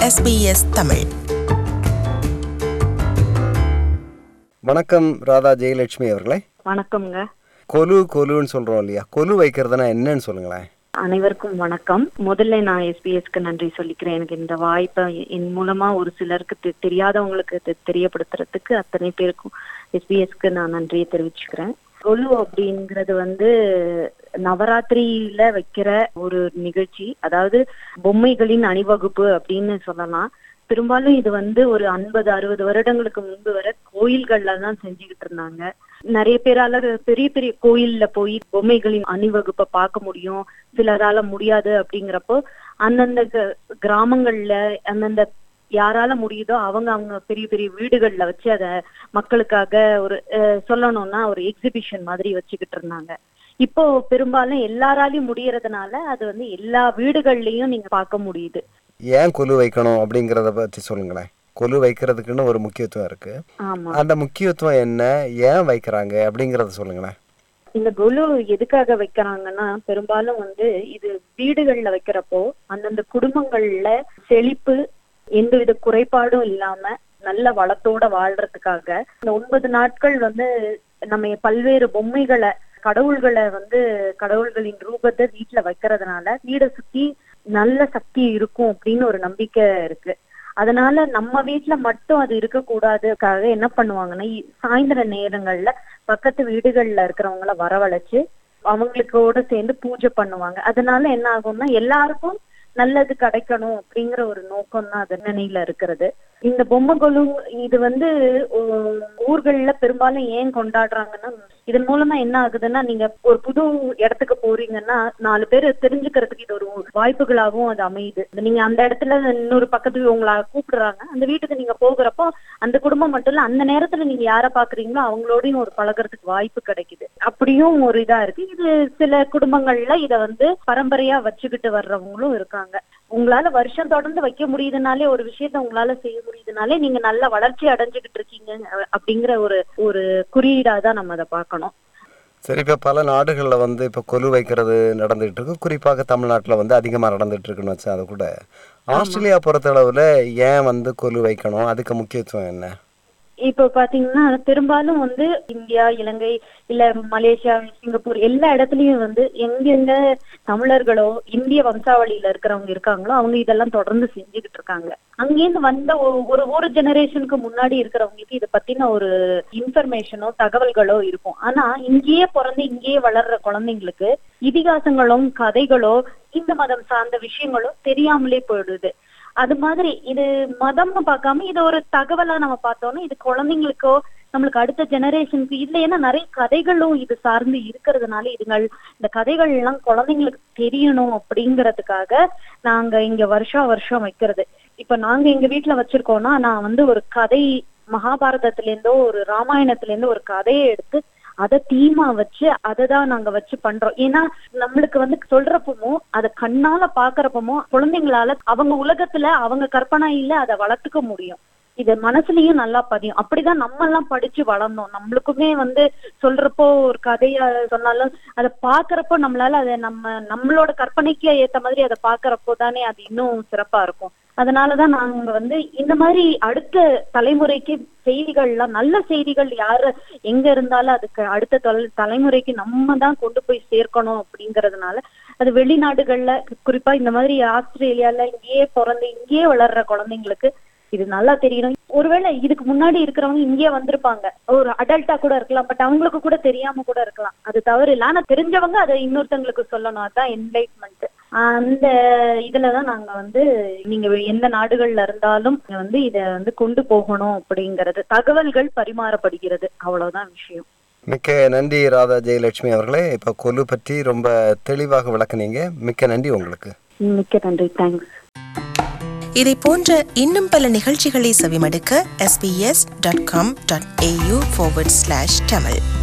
SBS Tamil வணக்கம் ராதா ஜெயலட்சுமி அவர்களே வணக்கம்ங்க கொலு கொலுன்னு சொல்றோம் இல்லையா கொலு வைக்கிறதுனா என்னன்னு சொல்லுங்களேன் அனைவருக்கும் வணக்கம் முதல்ல நான் எஸ்பிஎஸ்க்கு நன்றி சொல்லிக்கிறேன் எனக்கு இந்த வாய்ப்பை என் மூலமா ஒரு சிலருக்கு தெ- தெரியாதவங்களுக்கு தெ- தெரியப்படுத்துறதுக்கு அத்தனை பேருக்கும் எஸ்பிஎஸ்க்கு நான் நன்றியை தெரிவிச்சுக்கிறேன் கொலு அப்படிங்கிறது வந்து நவராத்திரியில வைக்கிற ஒரு நிகழ்ச்சி அதாவது பொம்மைகளின் அணிவகுப்பு அப்படின்னு சொல்லலாம் பெரும்பாலும் இது வந்து ஒரு ஐம்பது அறுபது வருடங்களுக்கு முன்பு வரை கோயில்கள்ல தான் செஞ்சுக்கிட்டு இருந்தாங்க நிறைய பேரால பெரிய பெரிய கோயில்ல போய் பொம்மைகளின் அணிவகுப்பை பார்க்க முடியும் சிலரால முடியாது அப்படிங்கிறப்போ அந்தந்த க- கிராமங்கள்ல அந்தந்த யாரால முடியுதோ அவங்க அவங்க பெரிய பெரிய வீடுகள்ல வச்சு அத மக்களுக்காக ஒரு அஹ், சொல்லணும்னா ஒரு எக்ஸிபிஷன் மாதிரி வச்சுக்கிட்டு இருந்தாங்க இப்போ பெரும்பாலும் எல்லாராலையும் முடியறதுனால அது வந்து எல்லா வீடுகள்லயும் நீங்க பார்க்க முடியுது ஏன் கொலு வைக்கணும் அப்படிங்கிறத பற்றி சொல்லுங்களேன் கொலு வைக்கிறதுக்குன்னு ஒரு முக்கியத்துவம் இருக்கு ஆமா அந்த முக்கியத்துவம் என்ன ஏன் வைக்கிறாங்க அப்படிங்கிறத சொல்லுங்களேன் இந்த கொலு எதுக்காக வைக்கிறாங்கன்னா பெரும்பாலும் வந்து இது வீடுகள்ல வைக்கிறப்போ அந்தந்த குடும்பங்கள்ல செழிப்பு எந்தவித குறைபாடும் இல்லாம நல்ல வளத்தோட வாழ்றதுக்காக இந்த ஒன்பது நாட்கள் வந்து நம்ம பல்வேறு பொம்மைகளை கடவுள்களை வந்து கடவுள்களின் ரூபத்தை வீட்டுல வைக்கிறதுனால வீடை சுத்தி நல்ல சக்தி இருக்கும் அப்படின்னு ஒரு நம்பிக்கை இருக்கு அதனால நம்ம வீட்ல மட்டும் அது இருக்கக்கூடாதுக்காக என்ன பண்ணுவாங்கன்னா இ- சாயந்தர நேரங்கள்ல பக்கத்து வீடுகள்ல இருக்கிறவங்கள வரவழைச்சு அவங்களுக்கோட சேர்ந்து பூஜை பண்ணுவாங்க அதனால என்ன ஆகும்னா எல்லாருக்கும் நல்லது கிடைக்கணும் அப்படிங்கிற ஒரு நோக்கம் தான் அது நினைவுல இருக்கிறது இந்த பொம்மை கொலு இது வந்து ஊ- ஊர்கள்ல பெரும்பாலும் ஏன் கொண்டாடுறாங்கன்னா இதன் மூலமா என்ன ஆகுதுன்னா நீங்க ஒரு புது இடத்துக்கு போறீங்கன்னா நாலு பேர் தெரிஞ்சுக்கிறதுக்கு இது ஒரு வாய்ப்புகளாகவும் அது அமையுது நீங்க அந்த இடத்துல இன்னொரு பக்கத்து உங்களை கூப்பிடுறாங்க அந்த வீட்டுக்கு நீங்க போகிறப்போ அந்த குடும்பம் மட்டும் இல்ல அந்த நேரத்துல நீங்க யாரை பாக்குறீங்களோ அவங்களோடயும் ஒரு பழகுறதுக்கு வாய்ப்பு கிடைக்குது அப்படியும் ஒரு இதா இருக்கு இது சில குடும்பங்கள்ல இத வந்து பரம்பரையா வச்சுக்கிட்டு வர்றவங்களும் இருக்காங்க உங்களால வருஷம் தொடர்ந்து வைக்க முடியுதுனாலே ஒரு விஷயத்த உங்களால செய்ய முடியுதுனாலே நீங்க நல்ல வளர்ச்சி அடைஞ்சுகிட்டு இருக்கீங்க அஹ் அப்படிங்கிற ஒரு ஒரு குறியீடா தான் நம்ம அதை பார்க்கணும் சரி இப்போ பல நாடுகளில் வந்து இப்போ கொலு வைக்கிறது நடந்துகிட்டு இருக்கு குறிப்பாக தமிழ்நாட்டில் வந்து அதிகமாக நடந்துட்டு இருக்குன்னு வச்சா அது கூட ஆஸ்திரேலியா பொறுத்தளவில் ஏன் வந்து கொலு வைக்கணும் அதுக்கு முக்கியத்துவம் என்ன இப்போ பாத்தீங்கன்னா பெரும்பாலும் வந்து இந்தியா இலங்கை இல்ல மலேசியா சிங்கப்பூர் எல்லா இடத்துலயும் வந்து எங்கெங்க தமிழர்களோ இந்திய வம்சாவளியில இருக்கிறவங்க இருக்காங்களோ அவங்க இதெல்லாம் தொடர்ந்து செஞ்சுக்கிட்டு இருக்காங்க அங்கேருந்து வந்த ஒரு- ஒரு ஒரு ஜெனரேஷனுக்கு முன்னாடி இருக்கிறவங்களுக்கு இதை பத்தின ஒரு இன்ஃபர்மேஷனோ தகவல்களோ இருக்கும் ஆனா இங்கேயே பிறந்து இங்கேயே வளர்ற குழந்தைங்களுக்கு இதிகாசங்களும் கதைகளோ இந்த மதம் சார்ந்த விஷயங்களோ தெரியாமலே போயிடுது அது மாதிரி இது மதம்னு பார்க்காம இது ஒரு தகவலா நம்ம பார்த்தோம்னா இது குழந்தைங்களுக்கோ நம்மளுக்கு அடுத்த ஜெனரேஷனுக்கு இதுல ஏன்னா நிறைய கதைகளும் இது சார்ந்து இருக்கிறதுனால இதுங்கள் இந்த கதைகள் எல்லாம் குழந்தைங்களுக்கு தெரியணும் அப்படிங்கறதுக்காக நாங்க இங்க வருஷா வருஷம் வைக்கிறது இப்ப நாங்க எங்க வீட்டுல வச்சிருக்கோம்னா நான் வந்து ஒரு கதை மகாபாரதத்துல இருந்தோ ஒரு ராமாயணத்துல இருந்து ஒரு கதையை எடுத்து அதை தீமா வச்சு அதை தான் நாங்க வச்சு பண்றோம் ஏன்னா நம்மளுக்கு வந்து சொல்றப்பமோ அதை கண்ணால பாக்குறப்பமோ குழந்தைங்களால அவங்க உலகத்துல அவங்க கற்பனையில அதை வளர்த்துக்க முடியும் இது மனசுலயும் நல்லா பதியும் அப்படிதான் நம்ம எல்லாம் படிச்சு வளர்ந்தோம் நம்மளுக்குமே வந்து சொல்றப்போ ஒரு கதைய சொன்னாலும் அதை பாக்குறப்போ நம்மளால அதை நம்ம நம்மளோட கற்பனைக்கு ஏத்த மாதிரி அதை பாக்குறப்போ தானே அது இன்னும் சிறப்பா இருக்கும் அதனாலதான் நாங்க வந்து இந்த மாதிரி அடுத்த தலைமுறைக்கு செய்திகள்லாம் நல்ல செய்திகள் யாரு எங்க இருந்தாலும் அதுக்கு அடுத்த தல- தலைமுறைக்கு நம்ம தான் கொண்டு போய் சேர்க்கணும் அப்படிங்கறதுனால அது வெளிநாடுகள்ல குறிப்பா இந்த மாதிரி ஆஸ்திரேலியால இங்கேயே பிறந்து இங்கேயே வளர்ற குழந்தைங்களுக்கு இது நல்லா தெரியணும் ஒருவேளை இதுக்கு முன்னாடி இருக்கிறவங்க இங்கேயே வந்திருப்பாங்க ஒரு அடல்ட்டா கூட இருக்கலாம் பட் அவங்களுக்கு கூட தெரியாம கூட இருக்கலாம் அது தவறு இல்ல ஆனா தெரிஞ்சவங்க அதை இன்னொருத்தங்களுக்கு சொல்லணும் அதான் என்லைட்மெண்ட் அந்த இதுலதான் நாங்க வந்து நீங்க எந்த நாடுகள்ல இருந்தாலும் நீங்க வந்து இத வந்து கொண்டு போகணும் அப்படிங்கறது தகவல்கள் பரிமாறப்படுகிறது அவ்வளவுதான் விஷயம் மிக்க நன்றி ராதா ஜெயலட்சுமி அவர்களே இப்போ கொலு பற்றி ரொம்ப தெளிவாக விளக்குனீங்க மிக்க நன்றி உங்களுக்கு மிக்க நன்றி தேங்க்ஸ் இதை போன்ற இன்னும் பல நிகழ்ச்சிகளை செவிமடுக்க sbs.com.au forward slash tamil